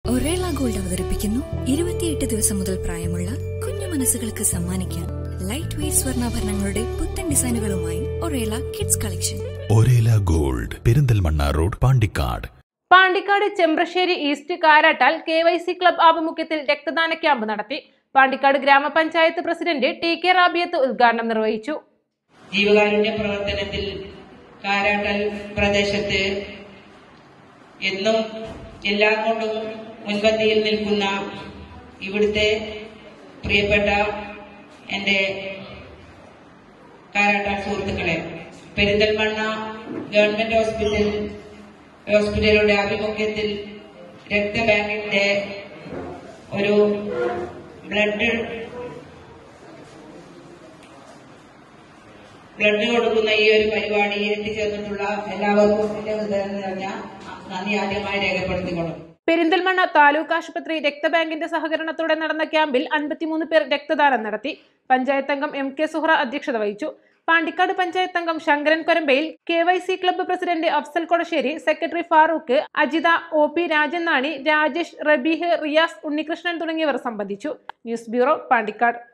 ഒറേള gold അവതരിപ്പിക്കുന്നു ഇരുപത്തിയെട്ട് ദിവസം മുതൽ പ്രായമുള്ള കുഞ്ഞു മനസ്സുകൾക്ക് സമ്മാനിക്കാൻ ലൈറ്റ് വെയ്റ്റ് സ്വർണ്ണാഭരണങ്ങളുടെ പുത്തൻ ഡിസൈനുകളുമായി Orela kids collection Orela gold Perinthalmanna road Pandikkad Pandikkad Chembrassery east Karattal K Y C club ആഭിമുഖ്യത്തിൽ രക്തദാന ക്യാമ്പ് നടത്തി പാണ്ടിക്കാട് ഗ്രാമപഞ്ചായത്ത് പ്രസിഡന്റ് ടി കെ റാബിയത്ത് ഉദ്ഘാടനം നിർവഹിച്ചു ജീവകാരുണ്യ പ്രവർത്തനത്തിൽ കാരാട്ടൽ പ്രദേശത്ത് എന്നും എല്ലാം കൊണ്ടും മുൻപന്തിയിൽ നിൽക്കുന്ന ഇവിടുത്തെ പ്രിയപ്പെട്ട എൻ്റെ കാരാട്ടാൽ സുഹൃത്തുക്കളെ പെരിന്തൽമണ്ണ ഗവൺമെന്റ് ഹോസ്പിറ്റൽ ഹോസ്പിറ്റലുടെ ആഭിമുഖ്യത്തിൽ രക്തബാങ്കിന്റെ ഒരു ബ്ലഡ് ബ്ലഡ് കൊടുക്കുന്ന ഈ ഒരു പരിപാടിയിൽ എത്തിച്ചേർന്നിട്ടുള്ള എല്ലാവർക്കും എന്റെ ഹൃദയം നിറഞ്ഞ നന്ദി ആദ്യമായി രേഖപ്പെടുത്തിക്കൊള്ളും പെരിന്തൽമണ്ണ താലൂക്ക് ആശുപത്രി രക്തബാങ്കിന്റെ സഹകരണത്തോടെ നടന്ന ക്യാമ്പിൽ അൻപത്തിമൂന്ന് പേർ രക്തദാനം നടത്തി പഞ്ചായത്ത് അംഗം എം കെ സുഹ്ര അധ്യക്ഷത വഹിച്ചു പാണ്ടിക്കാട് പഞ്ചായത്ത് അംഗം Shankaran Korambayil K Y C club president Afsal Kodassery secretary Farooq Ajitha O P Rajan Nani Rajesh Rabeeh Riyas Unnikrishnan തുടങ്ങിയവർ സംബന്ധിച്ചു ന്യൂസ് ബ്യൂറോ പാണ്ടിക്കാട്